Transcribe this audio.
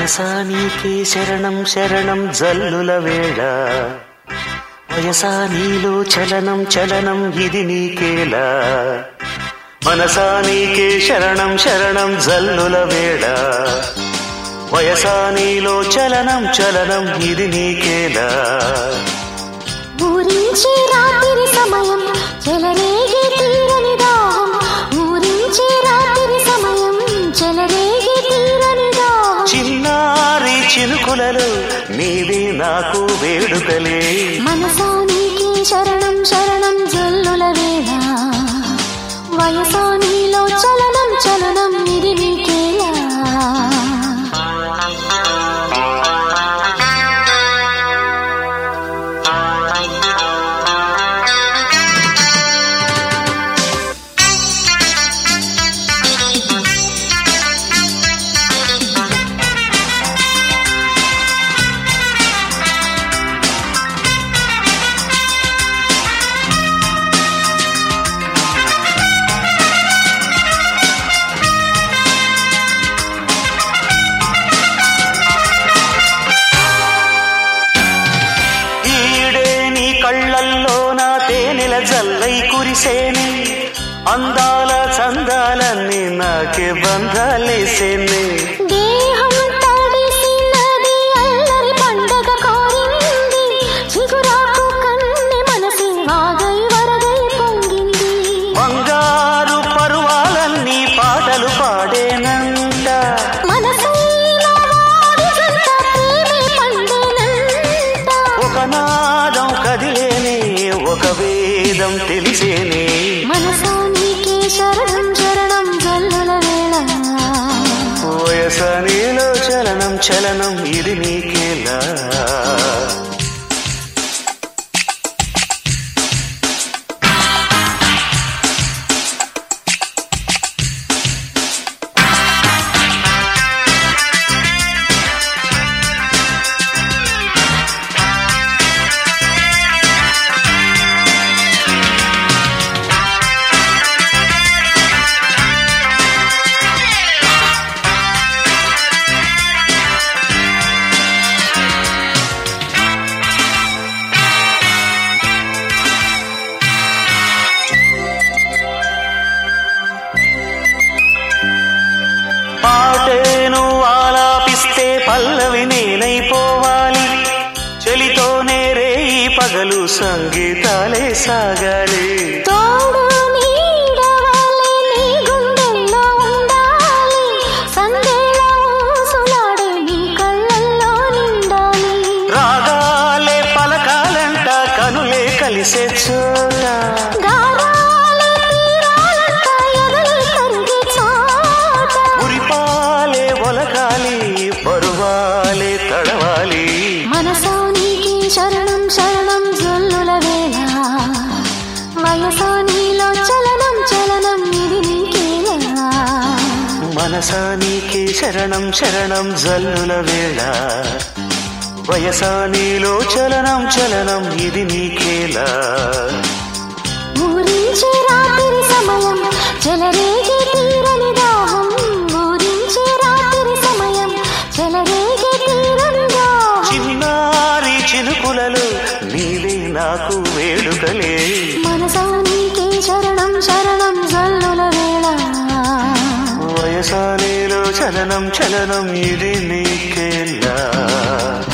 మనసా నీకే శరణం శరణం జల్లుల వేళ వయసా నీలో చలనం చలనం ఇది నీకేలా మనసా నీకే శరణం శరణం జల్లుల వేళ వయసా నీలో చలనం చలనం ఇది నీకేలా ఊరించే రాత్రి సమయం చెలరేగే తీరని దాహం ఊరించే రాత్రి సమయం చెలరేగే తీరని దాహం చిన్నారి చినుకులలో నీవి నాకు వేడుకలే మనసా నీకే శరణం శరణం జల్లుల వేళ వయసా నీలో చలనం చలనం ఇది నీకేలా ఈడే నీ కళ్ళల్లో నా తేనెల జల్లై కురిసేనే అందాల చందాలన్నీ నాకే బంధాలేసేనే దేహం తడిసినది అల్లరి పండగ కోరింది చిగురాకు కన్నె మనసి వాగై వరదై పొంగింది బంగారు పరువాలన్నీ పాటలు పాడేనంట మనసైన వాడి జంట ప్రేమే పండేనంట ఒక నాదం కదిలేనే ఒక వేదం తెలిసేనే మనసా నీకే శరణం శరణం జల్లుల వేళ వయస నీలో చలనం చలనం ఇది నీకేలా పాటేను ఆలాపిస్తే పల్లవి నేనైపోవాలి చెలితోనే రేయి పగలు సంగీతాలే సాగాలి తోడు నీడవలే నీ గుండెల్లో ఉండాలి సందేళ ఊసులాడే నీ కళ్ళల్లో నిండాలి రాగాలే పలకాలంట కనులే కలిసే చోట గారాలే తీరాలంట ఎదలు కరిగే చోట ఉరిపాలే ఒలకాలి పరువాలే తడవాలి మనసా నీకే శరణం శరణం జల్లుల వేళ వయసా నీలో చలనం చలనం ఇది నీకేలా మనసా నీకే శరణం శరణం జల్లుల వేళ వయసా నీలో చలనం చలనం ఇది నీకేలా ఊరించే రాత్రి సమయం చెలరేగే తీరని దాహం ఊరించే రాత్రి సమయం చెలరేగే తీరని దాహం చిన్నారి చినుకులలో నీవే నాకు వేడుకలే మనసా నీకే శరణం శరణం జల్లుల వేళ వయసా నీలో చలనం చలనం ఇది నీకేలా